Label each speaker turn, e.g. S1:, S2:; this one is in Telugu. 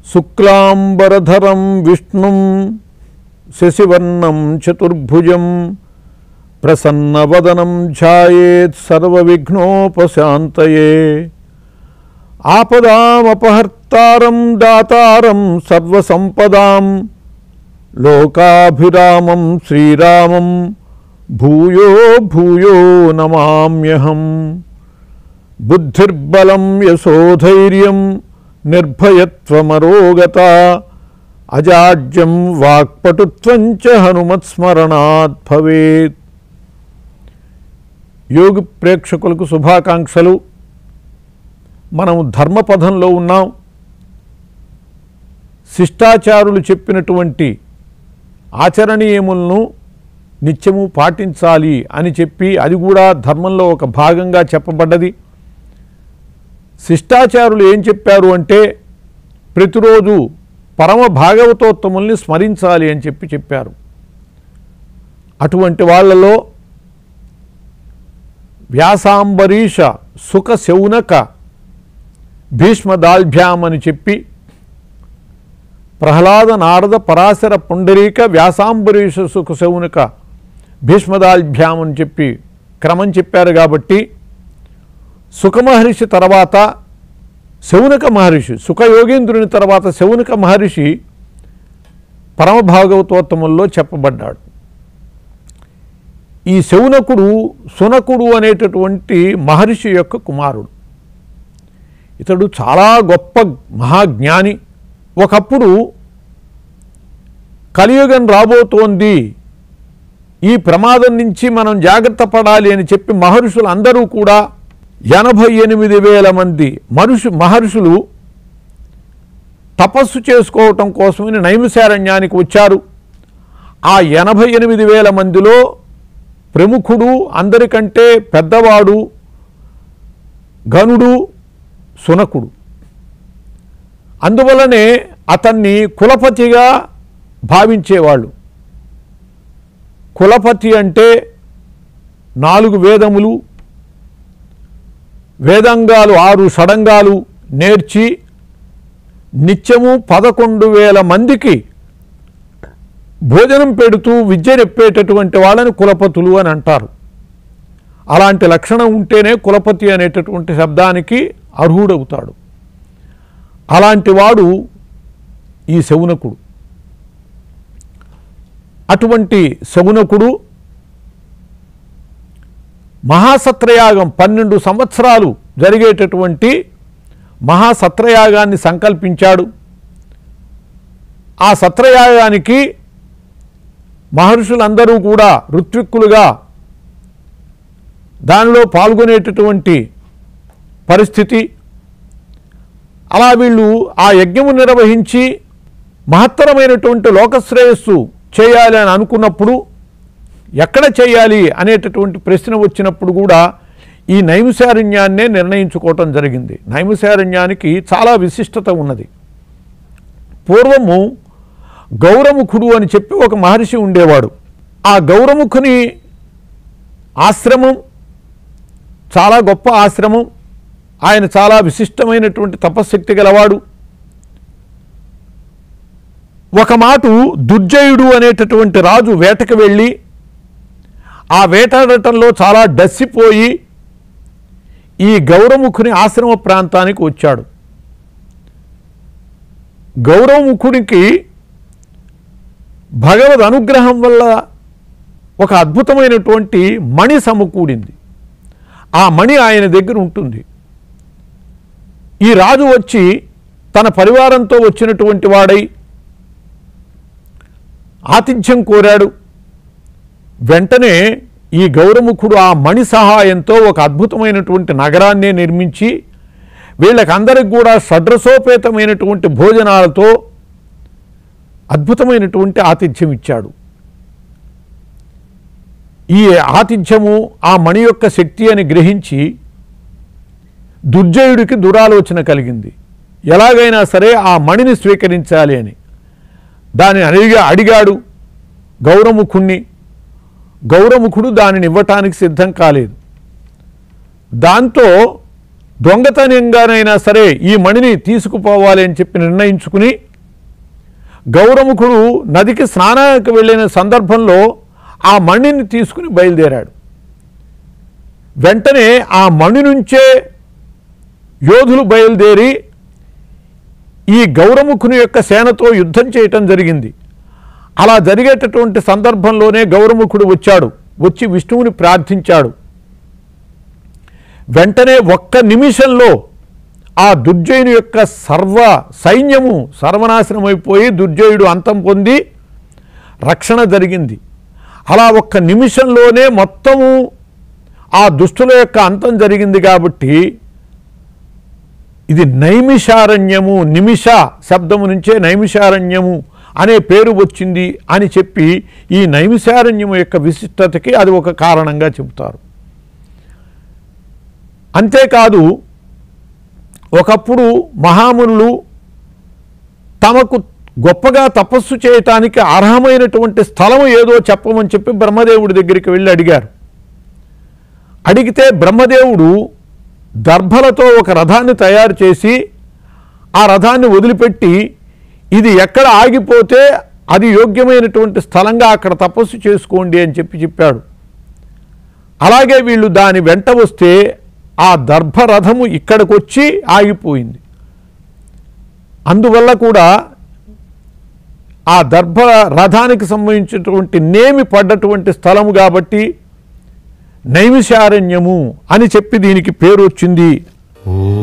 S1: శుక్లాంబరధరం విష్ణుం శశివర్ణం చతుర్భుజం ప్రసన్నవదనం ఛాయేత్ సర్వవిఘ్నోపశాంతయే ఆపదామపహర్తారం దాతారం సర్వసంపదాం లోకాభిరామం శ్రీరామం భూయో భూయో నమామ్యహం బుద్ధిర్బలం యశోధైర్యం నిర్భయత్వమరోగత అజాడ్యం వాక్పటుత్వం చ హనుమత్స్మరణాత్ భవేత్ యోగి ప్రేక్షకులకు శుభాకాంక్షలు మనం ధర్మపథంలో ఉన్నాం శిష్టాచారులు చెప్పినటువంటి ఆచరణీయములను నిత్యము పాటించాలి అని చెప్పి అది కూడా ధర్మంలో ఒక భాగంగా చెప్పబడ్డది శిష్టాచారులు ఏం చెప్పారు అంటే ప్రతిరోజు పరమ భాగవతోత్తముల్ని స్మరించాలి అని చెప్పి చెప్పారు అటువంటి వాళ్ళలో వ్యాసాంబరీష సుఖ శౌనక భీష్మదాల్భ్యాం అని చెప్పి ప్రహ్లాద నారద పరాశర పుండరీక వ్యాసాంబరీష సుఖ శౌనక భీష్మదాల్భ్యాం అని చెప్పి క్రమం చెప్పారు కాబట్టి సుఖమహర్షి తర్వాత శౌనక మహర్షి సుఖయోగేంద్రుని తర్వాత శౌనక మహర్షి పరమభాగవతోత్తముల్లో చెప్పబడ్డాడు ఈ శౌనకుడు సునకుడు అనేటటువంటి మహర్షి యొక్క కుమారుడు ఇతడు చాలా గొప్ప మహాజ్ఞాని ఒకప్పుడు కలియుగం రాబోతోంది ఈ ప్రమాదం నుంచి మనం జాగ్రత్త పడాలి అని చెప్పి మహర్షులు అందరూ కూడా ఎనభై ఎనిమిది వేల మంది మనుషు మహర్షులు తపస్సు చేసుకోవటం కోసమని నైమిశారణ్యానికి వచ్చారు ఆ ఎనభై ఎనిమిది వేల మందిలో ప్రముఖుడు అందరికంటే పెద్దవాడు గనుడు సునకుడు అందువలనే అతన్ని కులపతిగా భావించేవాళ్ళు కులపతి అంటే నాలుగు వేదములు వేదంగాలు ఆరు షడంగాలు నేర్చి నిత్యము పదకొండు వేల మందికి భోజనం పెడుతూ విద్య చెప్పేటటువంటి వాళ్ళని కులపతులు అని అంటారు అలాంటి లక్షణం ఉంటేనే కులపతి అనేటటువంటి శబ్దానికి అర్హుడవుతాడు అలాంటి వాడు ఈ శౌనకుడు అటువంటి శౌనకుడు మహాసత్రయాగం పన్నెండు సంవత్సరాలు జరిగేటటువంటి మహాసత్రయాగాన్ని సంకల్పించాడు ఆ సత్రయాగానికి మహర్షులందరూ కూడా ఋత్విక్కులుగా దానిలో పాల్గొనేటటువంటి పరిస్థితి అలా వీళ్ళు ఆ యజ్ఞము నిర్వహించి మహత్తరమైనటువంటి లోకశ్రేయస్సు చేయాలి అని అనుకున్నప్పుడు ఎక్కడ చేయాలి అనేటటువంటి ప్రశ్న వచ్చినప్పుడు కూడా ఈ నైమిశారణ్యాన్నే నిర్ణయించుకోవటం జరిగింది నైమిశారణ్యానికి చాలా విశిష్టత ఉన్నది పూర్వము గౌరముఖుడు అని చెప్పి ఒక మహర్షి ఉండేవాడు ఆ గౌరముఖుని ఆశ్రమం చాలా గొప్ప ఆశ్రమం ఆయన చాలా విశిష్టమైనటువంటి తపశ్శక్తి గలవాడు ఒక మాటు దుర్జయుడు అనేటటువంటి రాజు వేటకు వెళ్ళి ఆ వేటాడటంలో చాలా డస్సిపోయి ఈ గౌరముఖుని ఆశ్రమ ప్రాంతానికి వచ్చాడు గౌరవముఖుడికి భగవద్ అనుగ్రహం వల్ల ఒక అద్భుతమైనటువంటి మణి సమకూడింది ఆ మణి ఆయన దగ్గర ఉంటుంది ఈ రాజు వచ్చి తన పరివారంతో వచ్చినటువంటి వాడై ఆతిథ్యం కోరాడు వెంటనే ఈ గౌరముఖుడు ఆ మణి సహాయంతో ఒక అద్భుతమైనటువంటి నగరాన్నే నిర్మించి వీళ్ళకందరికి కూడా షడ్రసోపేతమైనటువంటి భోజనాలతో అద్భుతమైనటువంటి ఆతిథ్యం ఇచ్చాడు ఈ ఆతిథ్యము ఆ మణి యొక్క శక్తి అని గ్రహించి దుర్జయుడికి దురాలోచన కలిగింది ఎలాగైనా సరే ఆ మణిని స్వీకరించాలి అని దానిని అడిగా అడిగాడు గౌరముఖుణ్ణి గౌరముఖుడు దానిని ఇవ్వటానికి సిద్ధం కాలేదు దాంతో దొంగతనంగానైనా సరే ఈ మణిని తీసుకుపోవాలి అని చెప్పి నిర్ణయించుకుని గౌరముఖుడు నదికి స్నానానికి వెళ్ళిన సందర్భంలో ఆ మణిని తీసుకుని బయలుదేరాడు వెంటనే ఆ మణి నుంచే యోధులు బయలుదేరి ఈ గౌరముఖుని యొక్క సేనతో యుద్ధం చేయటం జరిగింది అలా జరిగేటటువంటి సందర్భంలోనే గౌరముఖుడు వచ్చాడు వచ్చి విష్ణువుని ప్రార్థించాడు వెంటనే ఒక్క నిమిషంలో ఆ దుర్జయుని యొక్క సర్వ సైన్యము సర్వనాశనమైపోయి దుర్జయుడు అంతం పొంది రక్షణ జరిగింది అలా ఒక్క నిమిషంలోనే మొత్తము ఆ దుష్టుల యొక్క అంతం జరిగింది కాబట్టి ఇది నైమిషారణ్యము నిమిష శబ్దము నుంచే నైమిషారణ్యము అనే పేరు వచ్చింది అని చెప్పి ఈ నైమిషారణ్యము యొక్క విశిష్టతకి అది ఒక కారణంగా చెబుతారు అంతేకాదు ఒకప్పుడు మహామునులు తమకు గొప్పగా తపస్సు చేయటానికి అర్హమైనటువంటి స్థలము ఏదో చెప్పమని చెప్పి బ్రహ్మదేవుడి దగ్గరికి వెళ్ళి అడిగారు అడిగితే బ్రహ్మదేవుడు దర్భలతో ఒక రథాన్ని తయారు చేసి ఆ రథాన్ని వదిలిపెట్టి ఇది ఎక్కడ ఆగిపోతే అది యోగ్యమైనటువంటి స్థలంగా అక్కడ తపస్సు చేసుకోండి అని చెప్పి చెప్పాడు అలాగే వీళ్ళు దాని వెంట వస్తే ఆ దర్భరథము ఇక్కడికి వచ్చి ఆగిపోయింది అందువల్ల కూడా ఆ దర్భ రథానికి సంబంధించినటువంటి నేమి పడ్డటువంటి స్థలము కాబట్టి నైమిషారణ్యము అని చెప్పి దీనికి పేరు వచ్చింది
S2: ఓ